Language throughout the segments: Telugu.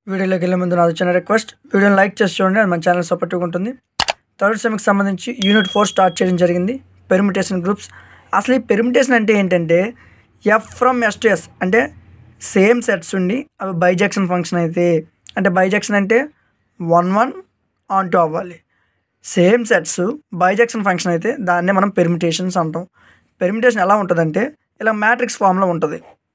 వీడియోలోకి వెళ్ళే ముందు నాది చిన్న రిక్వెస్ట్ వీడియోని లైక్ చేసి చూడండి అది మన ఛానల్ సపోర్టివ్గా ఉంటుంది థర్డ్ సెమ్కి సంబంధించి యూనిట్ ఫోర్ స్టార్ట్ చేయడం జరిగింది పెర్మిటేషన్ గ్రూప్స్ అసలు ఈ పెర్మిటేషన్ అంటే ఏంటంటే F from S to S అంటే సేమ్ సెట్స్ ఉండి అవి బైజెక్షన్ ఫంక్షన్ అయితే అంటే బైజెక్షన్ అంటే వన్ వన్ ఆన్ టూ అవ్వాలి సేమ్ సెట్స్ బైజెక్షన్ ఫంక్షన్ అయితే దాన్నే మనం పెర్మిటేషన్స్ అంటాం పెర్మిటేషన్ ఎలా ఉంటుందంటే ఇలా మ్యాట్రిక్స్ ఫామ్లో ఉంటుంది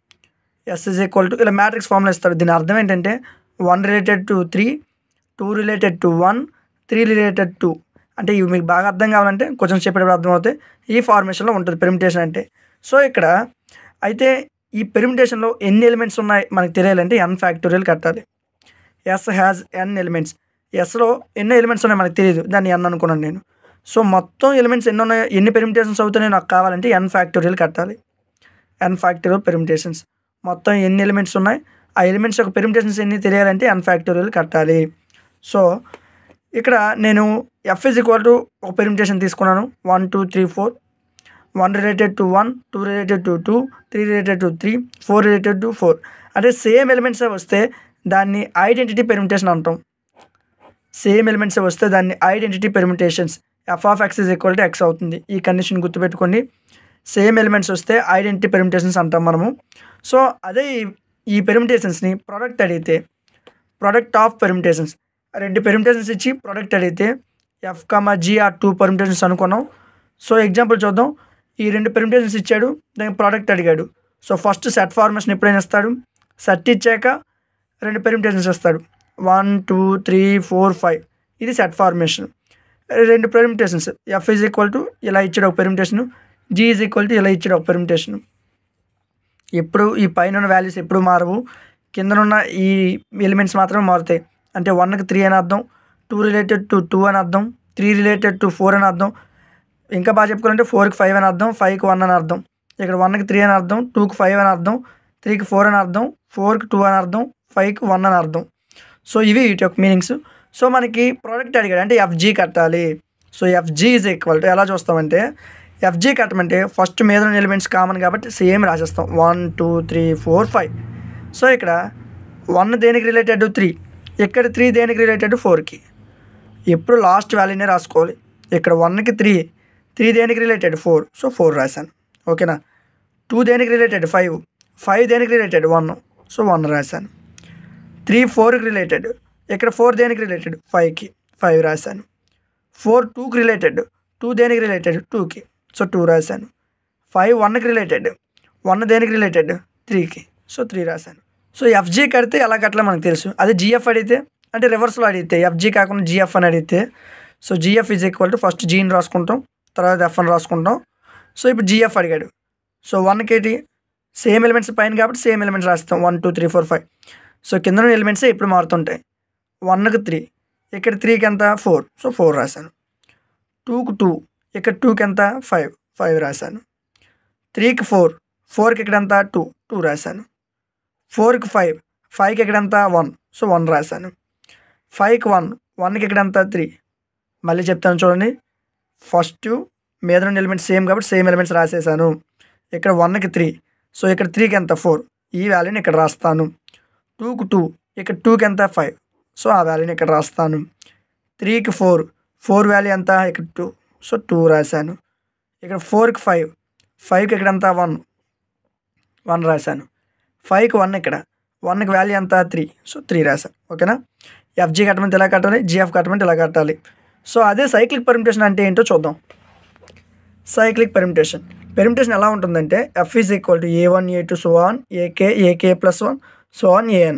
ఎస్ ఇస్ ఈక్వల్ టు ఇలా మ్యాట్రిక్స్ ఫామ్లో ఇస్తారు దీని అర్థం ఏంటంటే one related to three two related to one three related to అంటే ఇవి మీకు బాగా అర్థం కావాలంటే కొంచెం చెప్పేటప్పుడు అర్థమవుతాయి ఈ ఫార్మేషన్లో ఉంటుంది పెర్మిటేషన్ అంటే సో ఇక్కడ అయితే ఈ పెర్మిటేషన్లో ఎన్ని ఎలిమెంట్స్ ఉన్నాయి మనకు తెలియాలంటే ఎన్ ఫ్యాక్టోరియల్ కట్టాలి ఎస్ హ్యాజ్ ఎన్ ఎలిమెంట్స్ ఎస్లో ఎన్నో ఎలిమెంట్స్ ఉన్నాయి మనకు తెలియదు దాన్ని ఎన్ అనుకున్నాను నేను సో మొత్తం ఎలిమెంట్స్ ఎన్ని ఉన్నాయో ఎన్ని పెర్మిటేషన్స్ అవుతున్నాయో నాకు కావాలంటే ఎన్ ఫ్యాక్టోరియల్ కట్టాలి ఎన్ ఫ్యాక్టోరియల్ పెర్మిటేషన్స్ మొత్తం ఎన్ని ఎలిమెంట్స్ ఉన్నాయి ఆ ఎలిమెంట్స్ యొక్క పెర్మిటేషన్స్ ఎన్ని తెలియాలంటే ఎన్ ఫ్యాక్టోరియల్ కట్టాలి సో ఇక్కడ నేను ఎఫ్ ఇస్ ఈక్వల్ టు ఒక పెర్మిటేషన్ తీసుకున్నాను one two three four one related to one two related to two three related to three four related to four అంటే సేమ్ ఎలిమెంట్స్ వస్తే దాన్ని ఐడెంటిటీ పెర్మిటేషన్ అంటాం సేమ్ ఎలిమెంట్స్ వస్తే దాన్ని identity permutations F of X is equal to X అవుతుంది ఈ కండిషన్ గుర్తుపెట్టుకోండి సేమ్ ఎలిమెంట్స్ వస్తే ఐడెంటిటీ పెర్మిటేషన్స్ అంటాం మనము సో అదే ఈ- ఈ పెర్మిటేషన్స్ని ప్రోడక్ట్ అడిగితే ప్రోడక్ట్ ఆఫ్ పెర్మిటేషన్స్ రెండు పెర్మిటేషన్స్ ఇచ్చి ప్రోడక్ట్ అడిగితే ఎఫ్ కమా జీ ఆ టూ పెర్మిటేషన్స్ అనుకున్నాం సో ఎగ్జాంపుల్ చూద్దాం ఈ రెండు పెర్మిటేషన్స్ ఇచ్చాడు దానికి ప్రోడక్ట్ అడిగాడు సో ఫస్ట్ సెట్ ఫార్మేషన్ ఎప్పుడైనా ఇస్తాడు సెట్ ఇచ్చాక రెండు పెర్మిటేషన్స్ ఇస్తాడు one two three four five ఇది సెట్ ఫార్మేషన్ రెండు permutations F is equal to ఇలా ఇచ్చాడు ఒక permutation G is equal to ఇలా ఇచ్చాడు ఒక పెర్మిటేషన్ ఎప్పుడు ఈ పైన ఉన్న వాల్యూస్ ఎప్పుడు మారవు కిందనున్న ఈ ఎలిమెంట్స్ మాత్రమే మారుతాయి అంటే వన్కి త్రీ అని అర్థం టూ రిలేటెడ్ టు టూ అని అర్థం త్రీ రిలేటెడ్ టు ఫోర్ అని అర్థం ఇంకా బాగా చెప్పుకోవాలంటే ఫోర్కి ఫైవ్ అని అర్థం ఫైవ్కి వన్ అని అర్థం ఇక్కడ వన్కి త్రీ అని అర్థం టూకి ఫైవ్ అని అర్థం త్రీకి ఫోర్ అని అర్థం ఫోర్కి టూ అని అర్థం ఫైవ్కి వన్ అని అర్థం సో ఇవి వీటి యొక్క మీనింగ్స్ సో మనకి ప్రోడక్ట్ అడిగాడు అంటే ఎఫ్జీ కట్టాలి so FG is equal to ఎలా చూస్తామంటే ఎఫ్జీ కట్టమంటే ఫస్ట్ మీద ఉన్న ఎలిమెంట్స్ కామన్ కాబట్టి సేమ్ రాసేస్తాం one two three four five so ఇక్కడ వన్ దేనికి రిలేటెడ్ త్రీ ఇక్కడ త్రీ దేనికి రిలేటెడ్ ఫోర్కి ఎప్పుడు లాస్ట్ వాల్యూనే రాసుకోవాలి ఇక్కడ వన్కి త్రీ త్రీ దేనికి రిలేటెడ్ ఫోర్ సో ఫోర్ రాశాను ఓకేనా టూ దేనికి రిలేటెడ్ ఫైవ్ ఫైవ్ దేనికి రిలేటెడ్ వన్ సో వన్ రాశాను త్రీ ఫోర్కి రిలేటెడ్ ఇక్కడ ఫోర్ దేనికి రిలేటెడ్ ఫైవ్కి ఫైవ్ రాశాను ఫోర్ టూకి రిలేటెడ్ టూ దేనికి రిలేటెడ్ టూకి సో టూ రాశాను ఫైవ్ వన్కి రిలేటెడ్ వన్ దేనికి రిలేటెడ్ త్రీకి సో త్రీ రాశాను సో ఎఫ్జీ కడితే ఎలా కట్టాలో మనకు తెలుసు అదే జిఎఫ్ అడిగితే అంటే రివర్స్లో అడిగితే ఎఫ్జీ కాకుండా జిఎఫ్ అని అడిగితే so GF is equal to first జీని రాసుకుంటాం తర్వాత ఎఫ్ అని రాసుకుంటాం సో ఇప్పుడు జిఎఫ్ అడిగాడు సో వన్కి ఏంటి సేమ్ ఎలిమెంట్స్ పైన కాబట్టి సేమ్ ఎలిమెంట్స్ రాస్తాం one two three four five so కింద ఉన్న ఎలిమెంట్సే ఇప్పుడు మారుతుంటాయి వన్కి త్రీ ఇక్కడ త్రీకి ఎంత ఫోర్ సో ఫోర్ రాశాను టూకి టూ ఇక్కడ టూకి ఎంత ఫైవ్ ఫైవ్ రాశాను త్రీకి ఫోర్ ఫోర్కి ఇక్కడ ఎంత టూ టూ రాశాను ఫోర్కి ఫైవ్ ఫైవ్కి ఇక్కడ ఎంత వన్ సో వన్ రాశాను ఫైవ్కి వన్ వన్కి ఇక్కడ ఎంత త్రీ మళ్ళీ చెప్తాను చూడండి ఫస్ట్ మీద రెండు ఎలిమెంట్స్ సేమ్ కాబట్టి సేమ్ ఎలిమెంట్స్ రాసేసాను ఇక్కడ వన్కి త్రీ సో ఇక్కడ త్రీకి ఎంత ఫోర్ ఈ వాల్యూని ఇక్కడ రాస్తాను టూకి టూ ఇక్కడ టూకి ఎంత ఫైవ్ సో ఆ వాల్యూని ఇక్కడ రాస్తాను త్రీకి ఫోర్ ఫోర్ వాల్యూ ఎంత ఇక్కడ టూ సో టూ రాశాను ఇక్కడ ఫోర్కి ఫైవ్ ఫైవ్కి ఇక్కడ ఎంత వన్ వన్ రాశాను ఫైవ్కి వన్ ఇక్కడ వన్కి వాల్యూ ఎంత త్రీ సో త్రీ రాశాను ఓకేనా ఎఫ్జీ కట్టమంటే ఎలా కట్టాలి జిఎఫ్ కట్టమంటే ఎలా కట్టాలి సో అదే సైక్లిక్ పర్మిటేషన్ అంటే ఏంటో చూద్దాం సైక్లిక్ పెర్మిటేషన్ పెర్మిటేషన్ ఎలా ఉంటుందంటే F is equal to A one A two so on AK AK plus one so on AN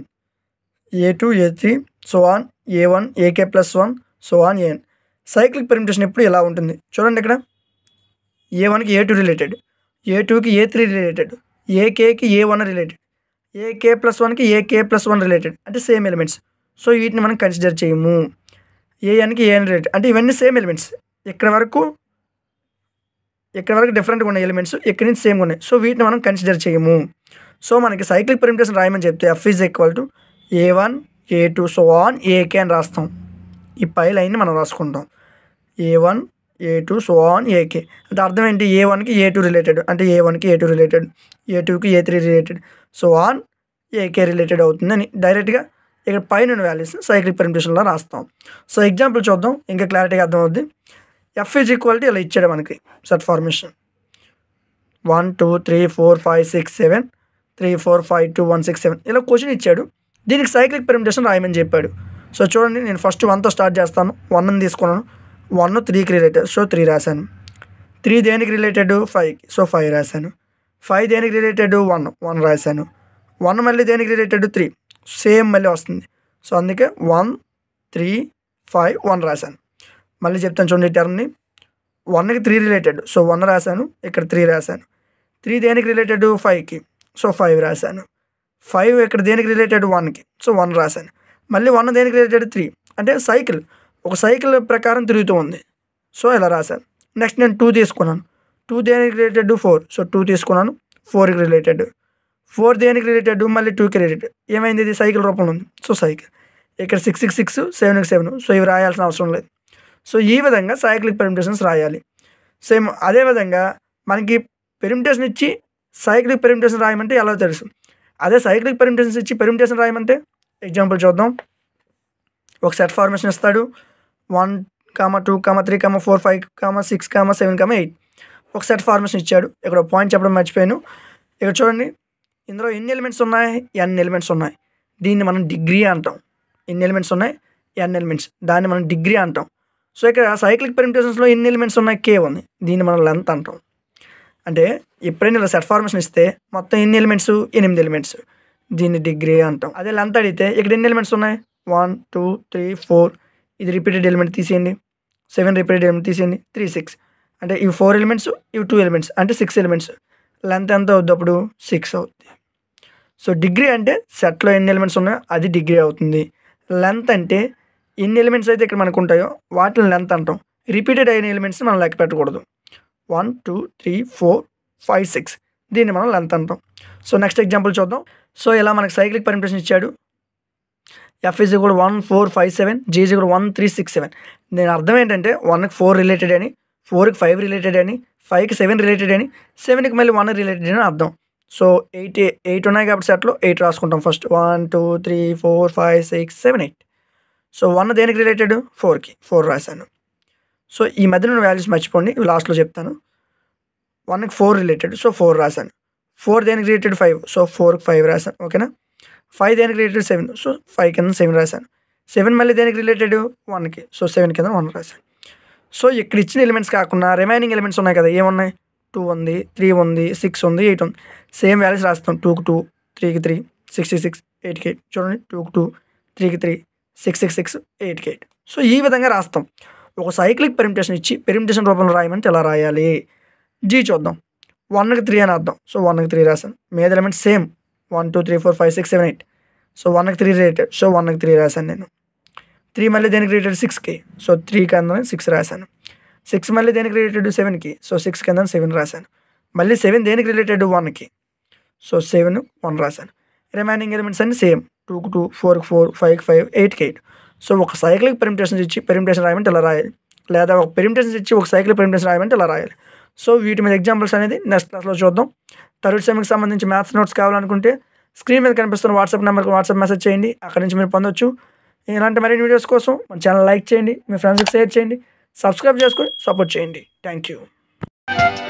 A two A three so on A one AK plus one so on AN cyclic permutation ఎప్పుడు ఎలా ఉంటుంది చూడండి ఇక్కడ ఏ వన్కి ఏ టూ రిలేటెడ్ ఏ టూకి ఏ త్రీ రిలేటెడ్ ఏకేకి A one related AK plus వన్కి ఏకే ప్లస్ వన్ రిలేటెడ్ అంటే సేమ్ ఎలిమెంట్స్ సో వీటిని మనం కన్సిడర్ చేయము ఏఎన్కి ఏఎన్ రిలేటెడ్ అంటే ఇవన్నీ సేమ్ ఎలిమెంట్స్ ఇక్కడ వరకు ఇక్కడ వరకు డిఫరెంట్గా ఉన్నాయి ఎలిమెంట్స్ ఇక్కడి నుంచి సేమ్గా ఉన్నాయి సో వీటిని మనం కన్సిడర్ చేయము సో మనకి సైక్లిక్ పెర్మిటేషన్ రాయమని చెప్తే F is equal to A one A two so on AK అని రాస్తాం ఈ పై లైన్ని మనం రాసుకుంటాం A one A two so on AK అంటే అర్థం ఏంటి ఏ వన్కి ఏ టూ రిలేటెడ్ అంటే ఏ వన్కి ఏ టూ రిలేటెడ్ ఏ టూకి A three related so on AK related అవుతుందని డైరెక్ట్గా ఇక్కడ పైన వాల్యూస్ సైక్లిక్ పెర్మిటేషన్లో రాస్తాం సో ఎగ్జాంపుల్ చూద్దాం ఇంకా క్లారిటీగా అర్థమవుద్ది ఎఫ్ ఈజ్ ఈక్వాలిటీ ఇలా ఇచ్చాడు మనకి set formation one two three four five six seven three four five two one six seven ఇలా క్వశ్చన్ ఇచ్చాడు దీనికి సైక్లిక్ పెర్మిటేషన్ రాయమని చెప్పాడు సో చూడండి నేను ఫస్ట్ వన్తో స్టార్ట్ చేస్తాను వన్ తీసుకున్నాను వన్ త్రీకి రిలేటెడ్ సో త్రీ రాశాను త్రీ దేనికి రిలేటెడ్ ఫైవ్కి సో ఫైవ్ రాశాను ఫైవ్ దేనికి రిలేటెడ్ వన్ వన్ రాశాను వన్ మళ్ళీ దేనికి రిలేటెడ్ త్రీ సేమ్ మళ్ళీ వస్తుంది సో అందుకే వన్ త్రీ ఫైవ్ వన్ రాశాను మళ్ళీ చెప్తాను చూడండి ఈ టర్మ్ని వన్కి త్రీ రిలేటెడ్ సో వన్ రాశాను ఇక్కడ త్రీ రాశాను త్రీ దేనికి రిలేటెడ్ ఫైవ్కి సో ఫైవ్ రాశాను ఫైవ్ ఇక్కడ దేనికి రిలేటెడ్ వన్కి సో వన్ రాశాను మళ్ళీ వన్ దేనికి రిలేటెడ్ త్రీ అంటే సైకిల్ ఒక సైకిల్ ప్రకారం తిరుగుతూ ఉంది సో ఇలా రాశాను నెక్స్ట్ నేను టూ తీసుకున్నాను టూ దేనికి రిలేటెడ్ ఫోర్ సో టూ తీసుకున్నాను ఫోర్కి రిలేటెడ్ ఫోర్ దేనికి రిలేటెడ్ మళ్ళీ టూకి రిలేటెడ్ ఏమైంది ఇది సైకిల్ రూపంలో ఉంది సో సైకిల్ ఇక్కడ సిక్స్ సిక్స్ సిక్స్ సెవెన్కి సెవెన్ సో ఇవి రాయాల్సిన అవసరం లేదు సో ఈ విధంగా సైక్లిక్ పెర్మిటేషన్స్ రాయాలి సేమ్ అదేవిధంగా మనకి పెర్మిటేషన్ ఇచ్చి సైక్లిక్ పెర్మిటేషన్ రాయమంటే ఎలా తెలుసు అదే సైక్లిక్ పెర్మిటేషన్స్ ఇచ్చి పెర్మిటేషన్ రాయమంటే ఎగ్జాంపుల్ చూద్దాం ఒక సెట్ ఫార్మేషన్ ఇస్తాడు one comma two comma three comma four five comma six comma seven comma eight ఒక సెట్ ఫార్మేషన్ ఇచ్చాడు ఇక్కడ పాయింట్ చెప్పడం మర్చిపోయాను ఇక్కడ చూడండి ఇందులో ఎన్ని ఎలిమెంట్స్ ఉన్నాయి ఎన్ ఎలిమెంట్స్ ఉన్నాయి దీన్ని మనం డిగ్రీ అంటాం ఎన్ని ఎలిమెంట్స్ ఉన్నాయి ఎన్ ఎలిమెంట్స్ దాన్ని మనం డిగ్రీ అంటాం సో ఇక్కడ సైక్లిక్ పెర్మిటేషన్స్లో ఎన్ని ఎలిమెంట్స్ ఉన్నాయి కే ఉంది దీన్ని మనం లెంత్ అంటాం అంటే ఎప్పుడైనా ఇలా సెట్ ఫార్మేషన్ ఇస్తే మొత్తం ఎన్ని ఎలిమెంట్స్ ఎనిమిది ఎలిమెంట్స్ దీన్ని డిగ్రీ అంటాం అదే లెంత్ అడిగితే ఇక్కడ ఎన్ని ఎలిమెంట్స్ ఉన్నాయి వన్ టూ త్రీ ఫోర్ ఇది రిపీటెడ్ ఎలిమెంట్ తీసేయండి సెవెన్ రిపీటెడ్ ఎలిమెంట్ తీసేయండి త్రీ సిక్స్ అంటే ఇవి ఫోర్ ఎలిమెంట్స్ ఇవి టూ ఎలిమెంట్స్ అంటే సిక్స్ ఎలిమెంట్స్ లెంత్ ఎంత అవుద్ది అప్పుడు సిక్స్ అవుద్ది సో డిగ్రీ అంటే సెట్లో ఎన్ని ఎలిమెంట్స్ ఉన్నాయో అది డిగ్రీ అవుతుంది లెంత్ అంటే ఎన్ని ఎలిమెంట్స్ అయితే ఇక్కడ మనకు ఉంటాయో వాటిని లెంత్ అంటాం రిపీటెడ్ అయిన ఎలిమెంట్స్ మనం లెక్క పెట్టకూడదు one two three four five six దీన్ని మనం లెంత్ అంటాం సో నెక్స్ట్ ఎగ్జాంపుల్ చూద్దాం సో ఇలా మనకి సైక్లిక్ పర్మిటేషన్ ఇచ్చాడు ఎఫ్ ఈజ్ కూడా one four five seven GG కూడా వన్ త్రీ సిక్స్ సెవెన్ దీని అర్థం ఏంటంటే వన్కి ఫోర్ రిలేటెడ్ అని ఫోర్కి ఫైవ్ రిలేటెడ్ అని ఫైవ్కి సెవెన్ రిలేటెడ్ అని సెవెన్కి మళ్ళీ వన్ రిలేటెడ్ అని అర్థం సో ఎయిట్ ఎయిట్ ఉన్నాయి కాబట్టి సెట్లో ఎయిట్ రాసుకుంటాం first one two three four five six seven eight so one దేనికి రిలేటెడ్ ఫోర్కి ఫోర్ రాశాను సో ఈ మధ్యన వాల్యూస్ మర్చిపోండి ఇవి లాస్ట్లో చెప్తాను వన్కి ఫోర్ రిలేటెడ్ సో ఫోర్ రాశాను ఫోర్ దేనికి రిలేటెడ్ ఫైవ్ సో ఫోర్కి ఫైవ్ రాశాను ఓకేనా ఫైవ్ దేనికి రిలేటెడ్ సెవెన్ సో ఫైవ్ కింద సెవెన్ రాశాను సెవెన్ మళ్ళీ దేనికి రిలేటెడ్ వన్కి సో సెవెన్ కింద వన్ రాశాను సో ఇక్కడ ఇచ్చిన ఎలిమెంట్స్ కాకుండా రిమైనింగ్ ఎలిమెంట్స్ ఉన్నాయి కదా ఏమున్నాయి టూ ఉంది త్రీ ఉంది సిక్స్ ఉంది ఎయిట్ ఉంది సేమ్ వాల్యూస్ రాస్తాం టూకి టూ త్రీకి త్రీ సిక్స్టీ సిక్స్ ఎయిట్కి ఎయిట్ చూడండి టూకి టూ త్రీకి త్రీ సిక్స్ సిక్స్ సిక్స్ ఎయిట్కి ఎయిట్ సో ఈ విధంగా రాస్తాం ఒక సైక్లిక్ పెరిమిటేషన్ ఇచ్చి పెరిమిటేషన్ రూపంలో రాయమంటే ఎలా రాయాలి జీ చూద్దాం వన్కి త్రీ అని అర్థం సో వన్కి త్రీ రాశాను మీద elements same one two three four five six seven eight so వన్కి త్రీ రిలేటెడ్ సో వన్కి త్రీ రాశాను నేను త్రీ మళ్ళీ దేనికి రిలేటెడ్ సిక్స్కి సో త్రీ కింద సిక్స్ రాశాను సిక్స్ మళ్ళీ దేనికి రిలేటెడ్ సెవెన్కి సో సిక్స్ కింద సెవెన్ రాశాను మళ్ళీ సెవెన్ దేనికి రిలేటెడ్ వన్కి సో సెవెన్ వన్ రాశాను రిమైనింగ్ ఎలిమెంట్స్ అన్ని సేమ్ టూకి టూ ఫోర్కి ఫోర్ ఫైవ్కి ఫైవ్ ఎయిట్కి ఎయిట్ సో ఒక సైక్లిక్ పెరిమిటేషన్స్ ఇచ్చి పెరిమిటేషన్ రాయమంటే ఇలా రాయాలి లేదా ఒక పెరిమిటేషన్స్ ఇచ్చి ఒక సైక్లిక్ పెరిమిటేషన్ రాయమంటే ఇలా రాయాలి సో వీటి మీద ఎగ్జాంపుల్స్ అనేది నెక్స్ట్ క్లాస్లో చూద్దాం థర్డ్ సెమ్కి సంబంధించి మ్యాథ్స్ నోట్స్ కావాలనుకుంటే స్క్రీన్ మీద కనిపిస్తున్న వాట్సాప్ నెంబర్కి వాట్సాప్ మెసేజ్ చేయండి అక్కడి నుంచి మీరు పొందొచ్చు ఇలాంటి మరిన్ని వీడియోస్ కోసం మన ఛానల్ లైక్ చేయండి మీ ఫ్రెండ్స్కి షేర్ చేయండి సబ్స్క్రైబ్ చేసుకొని సపోర్ట్ చేయండి థ్యాంక్ యూ